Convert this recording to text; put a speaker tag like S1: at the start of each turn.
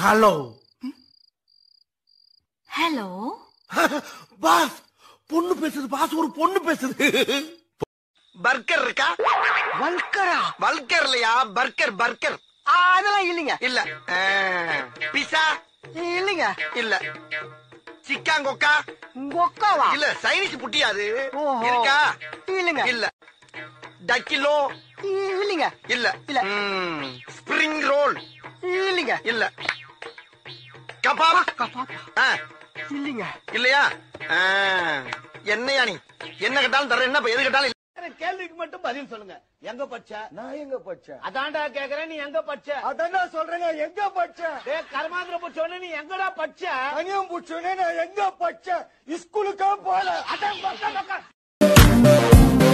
S1: Hello
S2: hello
S1: boss பொண்ணு பேசுது pass ஒரு பொண்ணு பேசுது
S3: பர்கர் இருக்கா
S4: வல்கரா
S3: வல்கர் இல்லையா பர்கர் பர்கர்
S4: ஆ, அதெல்லாம் இல்லைங்க
S3: இல்ல பிசா
S4: இல்லைங்க
S3: இல்ல சிக்காங்கொக்கா
S4: கொக்காவா
S3: இல்ல சைனீஸ் புட்டி அது
S4: ஓஹோ.
S3: இருக்கா
S4: இல்லைங்க
S3: இல்ல டக்கிலோ
S4: இல்லைங்க
S3: இல்ல
S4: இல்ல.
S3: ஸ்பிரிங் ரோல்
S4: இல்லைங்க
S3: இல்ல கபாப்
S4: கபாப்பா
S3: ஆ,
S4: இல்லைங்க
S3: இல்லையா ஆ, என்னையா நீ என்ன கேட்டாலும் தரேன் என்ன இப்ப எது கேட்டாலும் இல்ல.
S5: கேள்விக்கு மட்டும் பதில் சொல்லுங்க எங்க பச்ச
S6: நான் எங்க படிச்சேன்
S5: அதான்டா கேக்குறேன் நீ எங்க பச்ச
S6: அதான் நான் சொல்றேங்க எங்க படிச்சேன்
S5: டேய் கர்மாந்திர புச்சோன்னு நீ எங்கடா பச்ச
S6: தனியம் பூச்சோனே நான் எங்க படிச்சேன் ஸ்கூலுக்கே போல
S5: அதான் பக்கம் பக்கம்